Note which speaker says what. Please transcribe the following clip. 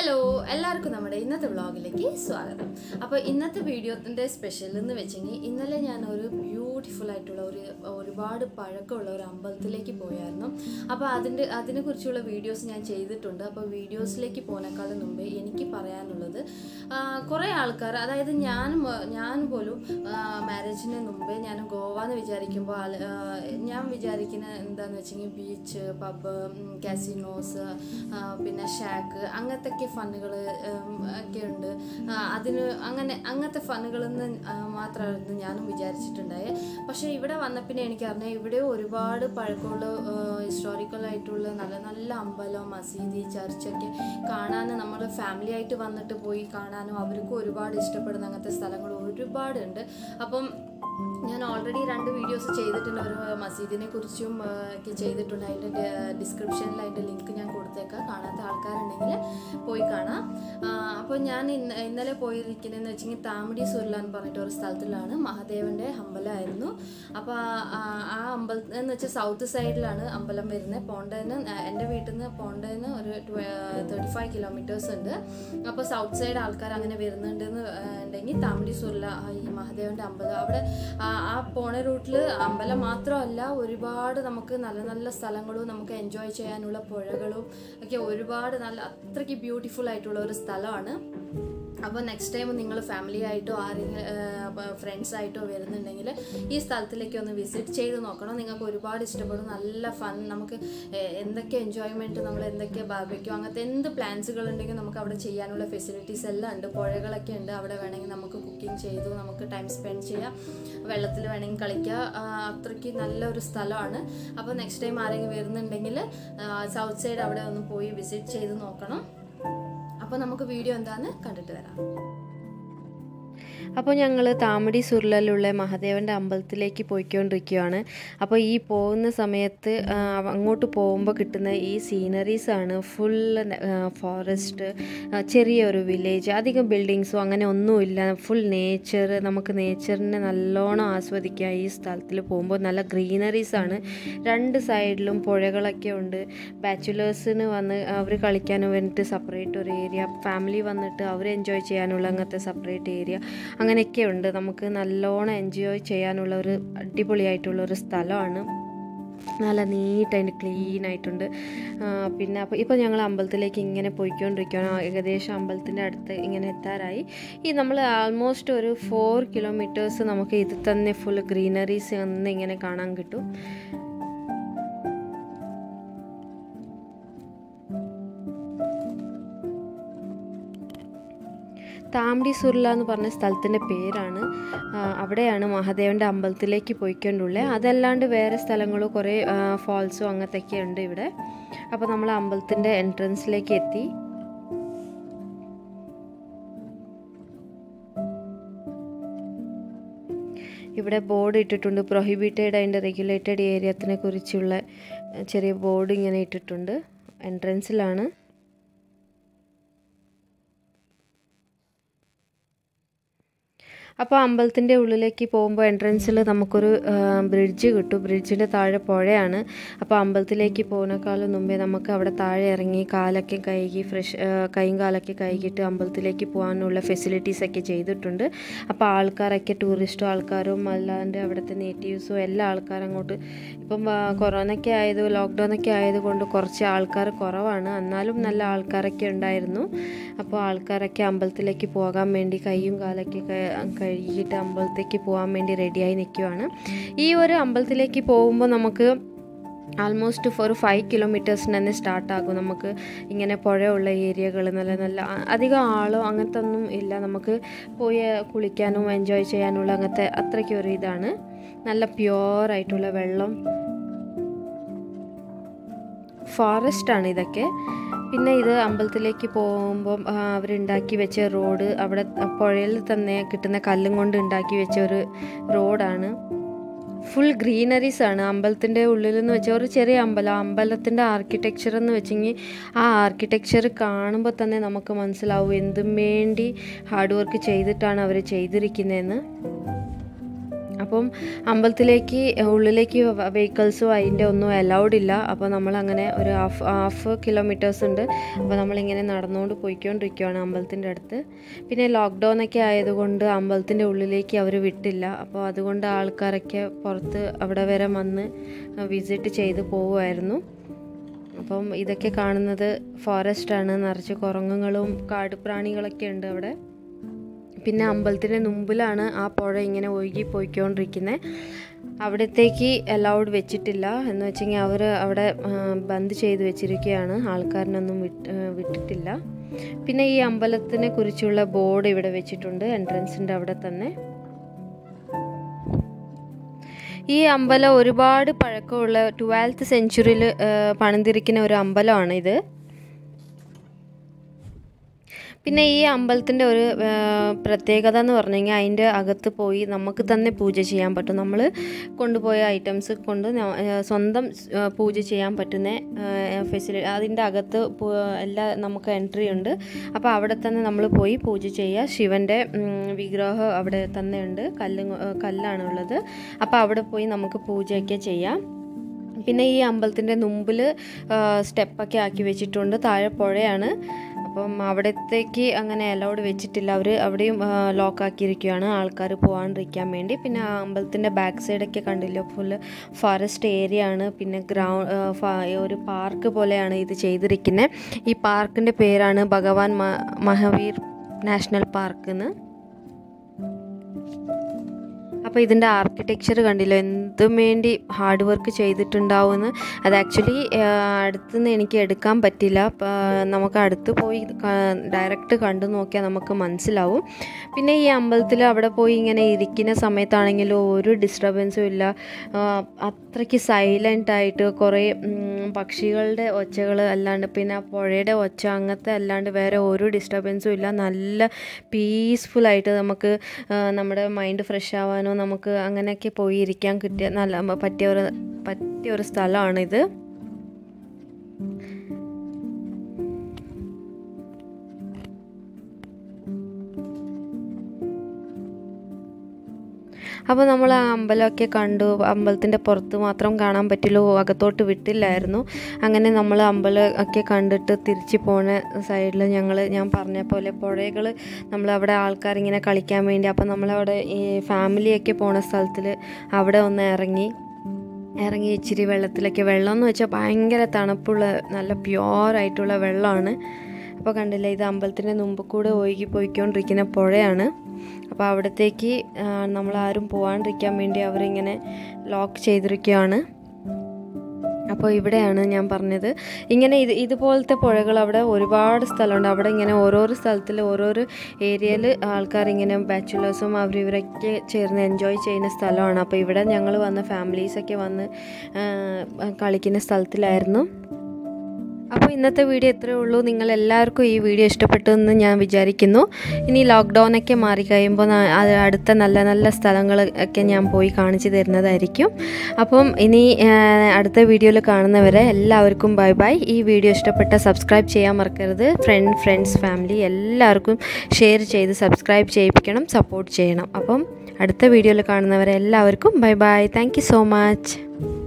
Speaker 1: hello എല്ലാവർക്കും നമ്മുടെ ഇന്നത്തെ വ്ളോഗിലേക്ക് സ്വാഗതം അപ്പോൾ ഇന്നത്തെ വീഡിയോത്തിൻ്റെ സ്പെഷ്യൽ എന്ന് വെച്ചെങ്കിൽ ഇന്നലെ ഞാൻ ഒരു ബ്യൂട്ടിഫുൾ ആയിട്ടുള്ള ഒരു ഒരുപാട് പഴക്കമുള്ള ഒരു അമ്പലത്തിലേക്ക് പോയായിരുന്നു അപ്പോൾ അതിൻ്റെ അതിനെക്കുറിച്ചുള്ള വീഡിയോസ് ഞാൻ ചെയ്തിട്ടുണ്ട് അപ്പോൾ വീഡിയോസിലേക്ക് പോകുന്നേക്കാളും മുമ്പേ എനിക്ക് പറയാനുള്ളത് ആ, കുറേ ആൾക്കാർ അതായത് ഞാൻ ഞാൻ പോലും മാരേജിന് മുമ്പേ ഞാൻ ഗോവ എന്ന് വിചാരിക്കുമ്പോൾ ആള്- ആ, ഞാൻ വിചാരിക്കുന്നത് എന്താണെന്ന് വെച്ചെങ്കിൽ ബീച്ച് പബ് കാസിനോസ് പിന്നെ ഷാക്ക് അങ്ങനത്തെ ഒക്കെ ഫണ്ണുകൾ ഒക്കെ ഉണ്ട് ആ, അതിന് അങ്ങനെ അങ്ങനത്തെ ഫണ്ണുകളിൽ നിന്ന് മാത്രമായിരുന്നു ഞാനും വിചാരിച്ചിട്ടുണ്ടായത് പക്ഷേ ഇവിടെ വന്ന പിന്നെ എനിക്കറിഞ്ഞാൽ ഇവിടെ ഒരുപാട് പഴക്കമുള്ള ഹിസ്റ്റോറിക്കൽ ആയിട്ടുള്ള നല്ല നല്ല അമ്പലം മസീദി ചർച്ചൊക്കെ കാണാൻ നമ്മൾ ഫാമിലി ആയിട്ട് വന്നിട്ട് പോയി കാണാനും അവർക്കും ഒരുപാട് ഇഷ്ടപ്പെടുന്ന അങ്ങനത്തെ സ്ഥലങ്ങൾ ഒരുപാടുണ്ട് അപ്പം ഞാൻ ഓൾറെഡി രണ്ട് വീഡിയോസ് ചെയ്തിട്ടുണ്ട് ഒരു മസീദിനെ കുറിച്ചും ആ, ഒക്കെ ചെയ്തിട്ടുണ്ട് അതിൻ്റെ ഡിസ്ക്രിപ്ഷനിൽ അതിൻ്റെ ലിങ്ക് ഞാൻ കൊടുത്തേക്കാം കാണാത്ത ആൾക്കാരുണ്ടെങ്കിൽ പോയി കാണാം ആ, അപ്പോൾ ഞാൻ ഇന്ന് ഇന്നലെ പോയിരിക്കുന്നതെന്ന് വെച്ചെങ്കിൽ താമടി സുരുല എന്ന് പറഞ്ഞിട്ട് ഒരു സ്ഥലത്തിലാണ് മഹാദേവൻ്റെ അമ്പലമായിരുന്നു അപ്പോൾ ആ ആ അമ്പലം എന്ന് വെച്ചാൽ സൗത്ത് സൈഡിലാണ് അമ്പലം വരുന്നത് പോണ്ടേന്ന് എൻ്റെ വീട്ടിൽ നിന്ന് പോണ്ടേന്ന് ഒരു തേർട്ടി ഫൈവ് കിലോമീറ്റേഴ്സ് ഉണ്ട് അപ്പോൾ സൗത്ത് സൈഡ് ആൾക്കാർ അങ്ങനെ വരുന്നുണ്ടെന്ന് ഉണ്ടെങ്കിൽ താമടി സുരുല ആ ഈ മഹാദേവൻ്റെ അമ്പലം അവിടെ ആ ആ പോണ റൂട്ടിൽ അമ്പലം മാത്രമല്ല ഒരുപാട് നമുക്ക് നല്ല നല്ല സ്ഥലങ്ങളും നമുക്ക് എൻജോയ് ചെയ്യാനുള്ള പുഴകളും ഒക്കെ ഒരുപാട് നല്ല അത്രയ്ക്ക് ബ്യൂട്ടിഫുൾ ആയിട്ടുള്ള ഒരു സ്ഥലമാണ് അപ്പോൾ നെക്സ്റ്റ് ടൈം നിങ്ങൾ ഫാമിലി ആയിട്ടോ ആരെങ്കിലും ഫ്രണ്ട്സ് ആയിട്ടോ വരുന്നുണ്ടെങ്കിൽ ഈ സ്ഥലത്തിലേക്ക് ഒന്ന് വിസിറ്റ് ചെയ്ത് നോക്കണം നിങ്ങൾക്ക് ഒരുപാട് ഇഷ്ടപ്പെടും നല്ല ഫൺ നമുക്ക് ഏഹ്, എന്തൊക്കെ എൻജോയ്മെൻറ്റ് നമ്മൾ എന്തൊക്കെ ബാർബിക്കോ അങ്ങനത്തെ എന്ത് പ്ലാൻസുകൾ ഉണ്ടെങ്കിൽ നമുക്ക് അവിടെ ചെയ്യാനുള്ള ഫെസിലിറ്റീസ് എല്ലാം ഉണ്ട് പുഴകളൊക്കെ ഉണ്ട് അവിടെ വേണമെങ്കിൽ നമുക്ക് കുക്കിംഗ് ചെയ്തു നമുക്ക് ടൈം സ്പെൻഡ് ചെയ്യാം വെള്ളത്തിൽ വേണമെങ്കിൽ കളിക്കുക ആ, അത്രയ്ക്ക് നല്ലൊരു സ്ഥലമാണ് അപ്പോൾ നെക്സ്റ്റ് ടൈം ആരെങ്കിലും വരുന്നുണ്ടെങ്കിൽ സൗത്ത് സൈഡ് അവിടെ ഒന്ന് പോയി വിസിറ്റ് ചെയ്ത് നോക്കണം അപ്പോൾ നമുക്ക് വീഡിയോ എന്താണെന്ന് കണ്ടിട്ട് വരാം
Speaker 2: അപ്പോൾ ഞങ്ങൾ താമടി സുരുളിലുള്ള മഹാദേവൻ്റെ അമ്പലത്തിലേക്ക് പോയിക്കൊണ്ടിരിക്കുകയാണ് അപ്പോൾ ഈ പോകുന്ന സമയത്ത് ആ, അങ്ങോട്ട് പോകുമ്പോൾ കിട്ടുന്ന ഈ സീനറീസാണ് ഫുൾ ഫോറസ്റ്റ് ചെറിയൊരു വില്ലേജ് അധികം ബിൽഡിങ്സോ അങ്ങനെ ഒന്നുമില്ല ഫുൾ നേച്ചർ നമുക്ക് നേച്ചറിനെ നല്ലോണം ആസ്വദിക്കാം ഈ സ്ഥലത്തിൽ പോകുമ്പോൾ നല്ല ഗ്രീനറീസാണ് രണ്ട് സൈഡിലും പുഴകളൊക്കെ ഉണ്ട് ബാച്ചുലേഴ്സിന് വന്ന് അവർ കളിക്കാനും വേണ്ടിയിട്ട് സെപ്പറേറ്റ് ഒരു ഏരിയ ഫാമിലി വന്നിട്ട് അവർ എൻജോയ് ചെയ്യാനുള്ള അങ്ങനത്തെ സെപ്പറേറ്റ് ഏരിയ അങ്ങനെയൊക്കെ ഉണ്ട് നമുക്ക് നല്ലോണം എൻജോയ് ചെയ്യാനുള്ള ഒരു അടിപൊളിയായിട്ടുള്ള ഒരു സ്ഥലമാണ് നല്ല നീറ്റായിട്ട് ക്ലീൻ ആയിട്ടുണ്ട് ആ, പിന്നെ അപ്പോൾ ഇപ്പോൾ ഞങ്ങൾ അമ്പലത്തിലേക്ക് ഇങ്ങനെ പോയിക്കൊണ്ടിരിക്കുകയാണ് ആ, ഏകദേശം അമ്പലത്തിൻ്റെ അടുത്ത് ഇങ്ങനെ എത്താറായി ഈ നമ്മൾ ആൾമോസ്റ്റ് ഒരു ഫോർ കിലോമീറ്റേഴ്സ് നമുക്ക് ഇത് തന്നെ ഫുൾ ഗ്രീനറീസ് ഒന്ന് ഇങ്ങനെ കാണാൻ കിട്ടും താമടി സുരുള എന്ന് പറഞ്ഞ സ്ഥലത്തിൻ്റെ പേരാണ് ആ, അവിടെയാണ് മഹാദേവൻ്റെ അമ്പലത്തിലേക്ക് പോയിക്കൊണ്ടുള്ളത് അതല്ലാണ്ട് വേറെ സ്ഥലങ്ങളും കുറേ ഫാൾസും അങ്ങനത്തെയൊക്കെ ഉണ്ട് ഇവിടെ അപ്പോൾ നമ്മൾ അമ്പലത്തിൻ്റെ എൻട്രൻസിലേക്ക് എത്തി ഇവിടെ ബോർഡ് ഇട്ടിട്ടുണ്ട് പ്രൊഹിബിറ്റഡ് അതിൻ്റെ റെഗുലേറ്റഡ് ഏരിയത്തിനെ കുറിച്ചുള്ള ആ, ചെറിയ ബോർഡ് ഇങ്ങനെ ഇട്ടിട്ടുണ്ട് എൻട്രൻസിലാണ് അപ്പോൾ അമ്പലത്തിൻ്റെ ഉള്ളിലേക്ക് പോകുമ്പോൾ എൻട്രൻസിൽ നമുക്കൊരു ബ്രിഡ്ജ് കിട്ടും ബ്രിഡ്ജിൻ്റെ താഴെ പുഴയാണ് അപ്പോൾ അമ്പലത്തിലേക്ക് പോകുന്നേക്കാളും മുമ്പേ നമുക്ക് അവിടെ താഴെ ഇറങ്ങി കാലൊക്കെ കഴുകി ഫ്രഷ് കൈയും കാലൊക്കെ കഴുകിയിട്ട് അമ്പലത്തിലേക്ക് പോകാനുള്ള ഫെസിലിറ്റീസ് ഒക്കെ ചെയ്തിട്ടുണ്ട് അപ്പോൾ ആൾക്കാരൊക്കെ ടൂറിസ്റ്റും ആൾക്കാരും അല്ലാണ്ട് അവിടുത്തെ നേറ്റീവ്സും എല്ലാ ആൾക്കാരും അങ്ങോട്ട് ഇപ്പം ആ, കൊറോണയൊക്കെ ആയത് ലോക്ക്ഡൗൺ ഒക്കെ ആയതുകൊണ്ട് കുറച്ച് ആൾക്കാർ കുറവാണ് എന്നാലും നല്ല ആൾക്കാരൊക്കെ ഉണ്ടായിരുന്നു അപ്പോൾ ആൾക്കാരൊക്കെ അമ്പലത്തിലേക്ക് പോകാൻ വേണ്ടി കൈയും കാലൊക്കെ ക- കഴുകിയിട്ട് അമ്പലത്തേക്ക് പോകാൻ വേണ്ടി റെഡിയായി നിൽക്കുവാണ് ഈ ഒരു അമ്പലത്തിലേക്ക് പോകുമ്പോൾ നമുക്ക് ആൾമോസ്റ്റ് ഒരു ഫൈവ് കിലോമീറ്റേഴ്സിന് തന്നെ സ്റ്റാർട്ടാകും നമുക്ക് ഇങ്ങനെ പുഴയുള്ള ഏരിയകൾ നല്ല നല്ല അ- അധികം ആളോ അങ്ങനത്തെ ഒന്നും ഇല്ല നമുക്ക് പോയി കുളിക്കാനും എൻജോയ് ചെയ്യാനുള്ള അങ്ങനത്തെ അത്രയ്ക്ക് ഒരു ഇതാണ് നല്ല പ്യുവർ ആയിട്ടുള്ള വെള്ളം ഫോറസ്റ്റ് ആണ് ഇതൊക്കെ പിന്നെ ഇത് അമ്പലത്തിലേക്ക് പോകുമ്പം ആ, അവരുണ്ടാക്കി വെച്ച റോഡ് അവിടെ പുഴയിൽ തന്നെ കിട്ടുന്ന കല്ലും കൊണ്ട് ഉണ്ടാക്കി വെച്ച ഒരു റോഡാണ് ഫുൾ ഗ്രീനറീസ് ആണ് അമ്പലത്തിൻ്റെ ഉള്ളിൽ എന്ന് വെച്ചാൽ ഒരു ചെറിയ അമ്പലം അമ്പലത്തിൻ്റെ ആർക്കിടെക്ചർ എന്ന് വെച്ചെങ്കിൽ ആ ആർക്കിടെക്ചർ കാണുമ്പോൾ തന്നെ നമുക്ക് മനസ്സിലാവും എന്തും വേണ്ടി ഹാർഡ് വർക്ക് ചെയ്തിട്ടാണ് അവർ ചെയ്തിരിക്കുന്നതെന്ന് അപ്പം അമ്പലത്തിലേക്ക് ഉള്ളിലേക്ക് വെഹിക്കിൾസും അതിൻ്റെ ഒന്നും അലൗഡ് ഇല്ല അപ്പോൾ നമ്മളങ്ങനെ ഒരു ഹാഫ് ഹാഫ് കിലോമീറ്റേഴ്സ് ഉണ്ട് അപ്പോൾ നമ്മളിങ്ങനെ നടന്നുകൊണ്ട് പോയിക്കൊണ്ടിരിക്കുകയാണ് അമ്പലത്തിൻ്റെ അടുത്ത് പിന്നെ ലോക്ക്ഡൗൺ ഒക്കെ ആയതുകൊണ്ട് അമ്പലത്തിൻ്റെ ഉള്ളിലേക്ക് അവർ വിട്ടില്ല അപ്പോൾ അതുകൊണ്ട് ആൾക്കാരൊക്കെ പുറത്ത് അവിടെ വരെ വന്ന് വിസിറ്റ് ചെയ്ത് പോവുമായിരുന്നു അപ്പം ഇതൊക്കെ കാണുന്നത് ഫോറസ്റ്റാണ് നിറച്ച് കുരങ്ങുകളും കാടുപ്രാണികളൊക്കെ ഉണ്ട് അവിടെ പിന്നെ അമ്പലത്തിൻ്റെ മുമ്പിലാണ് ആ പുഴ ഇങ്ങനെ ഒഴുകി പോയിക്കൊണ്ടിരിക്കുന്നത് അവിടത്തേക്ക് അലൗഡ് വെച്ചിട്ടില്ല എന്ന് വെച്ചെങ്കിൽ അവർ അവിടെ ആ, ബന്ദ് ചെയ്ത് വെച്ചിരിക്കുകയാണ് ആൾക്കാരിനൊന്നും വിട്ട് ആ, വിട്ടിട്ടില്ല പിന്നെ ഈ അമ്പലത്തിനെ കുറിച്ചുള്ള ബോർഡ് ഇവിടെ വെച്ചിട്ടുണ്ട് എൻട്രൻസിൻ്റെ അവിടെ തന്നെ ഈ അമ്പലം ഒരുപാട് പഴക്കമുള്ള ട്വൽത്ത് സെഞ്ചുറിയിൽ പണിതിരിക്കുന്ന ഒരു അമ്പലമാണ് ഇത് പിന്നെ ഈ അമ്പലത്തിൻ്റെ ഒരു ആ, പ്രത്യേകത എന്ന് പറഞ്ഞു കഴിഞ്ഞാൽ അതിൻ്റെ അകത്ത് പോയി നമുക്ക് തന്നെ പൂജ ചെയ്യാൻ പറ്റും നമ്മൾ കൊണ്ടുപോയ ഐറ്റംസ് കൊണ്ട് ന- ആ, സ്വന്തം ആ, പൂജ ചെയ്യാൻ പറ്റുന്ന ഫെസിലിറ്റി അതിൻ്റെ അകത്ത് പു- എല്ലാ നമുക്ക് എൻട്രി ഉണ്ട് അപ്പോൾ അവിടെ തന്നെ നമ്മൾ പോയി പൂജ ചെയ്യുക ശിവൻ്റെ ഉം, വിഗ്രഹം അവിടെ തന്നെ ഉണ്ട് കല്ല് കല്ലാണ് ഉള്ളത് അപ്പോൾ അവിടെ പോയി നമുക്ക് പൂജയൊക്കെ ചെയ്യാം പിന്നെ ഈ അമ്പലത്തിൻ്റെ മുമ്പിൽ സ്റ്റെപ്പൊക്കെ ആക്കി വെച്ചിട്ടുണ്ട് താഴെ പുഴയാണ് അപ്പം അവിടത്തേക്ക് അങ്ങനെ അലൗഡ് വെച്ചിട്ടില്ല അവർ അവിടെയും ലോക്ക് ആക്കിയിരിക്കുകയാണ് ആൾക്കാർ പോകാണ്ടിരിക്കാൻ വേണ്ടി പിന്നെ ആ അമ്പലത്തിൻ്റെ ബാക്ക് സൈഡൊക്കെ കണ്ടില്ലോ ഫുള്ള് ഫോറസ്റ്റ് ഏരിയ ആണ് പിന്നെ ഗ്രൗണ്ട് ഒരു പാർക്ക് പോലെയാണ് ഇത് ചെയ്തിരിക്കുന്നത് ഈ പാർക്കിൻ്റെ പേരാണ് ഭഗവാൻ മ- മഹാവീർ നാഷണൽ പാർക്ക് എന്ന് അപ്പോൾ ഇതിൻ്റെ ആർക്കിടെക്ചർ കണ്ടില്ലോ എന്തും വേണ്ടി ഹാർഡ് വർക്ക് ചെയ്തിട്ടുണ്ടാവുമെന്ന് അത് ആക്ച്വലി അടുത്തുനിന്ന് എനിക്ക് എടുക്കാൻ പറ്റില്ല പ- നമുക്ക് അടുത്ത് പോയി ഡയറക്റ്റ് കണ്ടു നോക്കിയാൽ നമുക്ക് മനസ്സിലാവും പിന്നെ ഈ അമ്പലത്തിൽ അവിടെ പോയി ഇങ്ങനെ ഇരിക്കുന്ന സമയത്താണെങ്കിലും ഒരു ഡിസ്റ്റർബൻസും ഇല്ല ആ, അത്രയ്ക്ക് സൈലൻ്റ് ആയിട്ട് കുറേ ഉം, പക്ഷികളുടെ ഒച്ചകൾ അല്ലാണ്ട് പിന്നെ ആ പുഴയുടെ ഒച്ച അങ്ങനത്തെ അല്ലാണ്ട് വേറെ ഒരു ഡിസ്റ്റർബൻസും ഇല്ല നല്ല പീസ്ഫുള്ളായിട്ട് നമുക്ക് ആ, നമ്മുടെ മൈൻഡ് ഫ്രഷ് ആവാനോ നമുക്ക് അങ്ങനെയൊക്കെ പോയി ഇരിക്കാൻ കിട്ടിയ നല്ല പറ്റിയ ഒരു പറ്റിയ ഒരു സ്ഥലമാണിത് അപ്പോൾ നമ്മൾ ആ അമ്പലമൊക്കെ കണ്ടു അമ്പലത്തിൻ്റെ പുറത്ത് മാത്രം കാണാൻ പറ്റില്ല അകത്തോട്ട് വിട്ടില്ലായിരുന്നു അങ്ങനെ നമ്മൾ അമ്പലം ഒക്കെ കണ്ടിട്ട് തിരിച്ച് പോണ സൈഡിൽ ഞങ്ങൾ ഞാൻ പറഞ്ഞ പോലെ പുഴകൾ നമ്മൾ അവിടെ ആൾക്കാരിങ്ങനെ കളിക്കാൻ വേണ്ടി അപ്പോൾ നമ്മളവിടെ ഈ ഫാമിലിയൊക്കെ പോണ സ്ഥലത്തിൽ അവിടെ ഒന്ന് ഇറങ്ങി ഇറങ്ങി ഇച്ചിരി വെള്ളത്തിലൊക്കെ വെള്ളം എന്ന് വെച്ചാൽ ഭയങ്കര തണുപ്പുള്ള നല്ല പ്യുവറായിട്ടുള്ള വെള്ളമാണ് അപ്പോൾ കണ്ടില്ലേ ഇത് അമ്പലത്തിൻ്റെ മുമ്പ് കൂടെ ഒഴുകി പോയിക്കൊണ്ടിരിക്കുന്ന പുഴയാണ് അപ്പോൾ അവിടത്തേക്ക് ആ, നമ്മളാരും പോകാണ്ടിരിക്കാൻ വേണ്ടി അവരിങ്ങനെ ലോക്ക് ചെയ്തിരിക്കുകയാണ് അപ്പോൾ ഇവിടെയാണ് ഞാൻ പറഞ്ഞത് ഇങ്ങനെ ഇത് ഇതുപോലത്തെ പുഴകൾ അവിടെ ഒരുപാട് സ്ഥലമുണ്ട് അവിടെ ഇങ്ങനെ ഓരോരോ സ്ഥലത്തിൽ ഓരോരോ ഏരിയയിൽ ആൾക്കാർ ഇങ്ങനെ ബാച്ചുലേഴ്സും അവർ ഇവരൊക്കെ ചേർന്ന് എൻജോയ് ചെയ്യുന്ന സ്ഥലമാണ് അപ്പോൾ ഇവിടെ ഞങ്ങൾ വന്ന ഫാമിലീസൊക്കെ വന്ന് ആ, കളിക്കുന്ന സ്ഥലത്തിലായിരുന്നു അപ്പോൾ ഇന്നത്തെ വീഡിയോ ഇത്രയേ ഉള്ളൂ നിങ്ങൾ എല്ലാവർക്കും ഈ വീഡിയോ ഇഷ്ടപ്പെട്ടു എന്ന് ഞാൻ വിചാരിക്കുന്നു ഇനി ലോക്ക്ഡൗൺ ഒക്കെ മാറി കഴിയുമ്പോൾ നാ- അത് അടുത്ത നല്ല നല്ല സ്ഥലങ്ങൾ ഒക്കെ ഞാൻ പോയി കാണിച്ചു തരുന്നതായിരിക്കും അപ്പം ഇനി ആ, അടുത്ത വീഡിയോയിൽ കാണുന്നവരെ എല്ലാവർക്കും ബൈ ബൈ ഈ വീഡിയോ ഇഷ്ടപ്പെട്ട സബ്സ്ക്രൈബ് ചെയ്യാൻ മറക്കരുത് ഫ്രണ്ട് ഫ്രണ്ട്സ് ഫാമിലി എല്ലാവർക്കും ഷെയർ ചെയ്ത് സബ്സ്ക്രൈബ് ചെയ്യിപ്പിക്കണം സപ്പോർട്ട് ചെയ്യണം അപ്പം അടുത്ത വീഡിയോയിൽ കാണുന്നവരെ എല്ലാവർക്കും bye bye thank you so much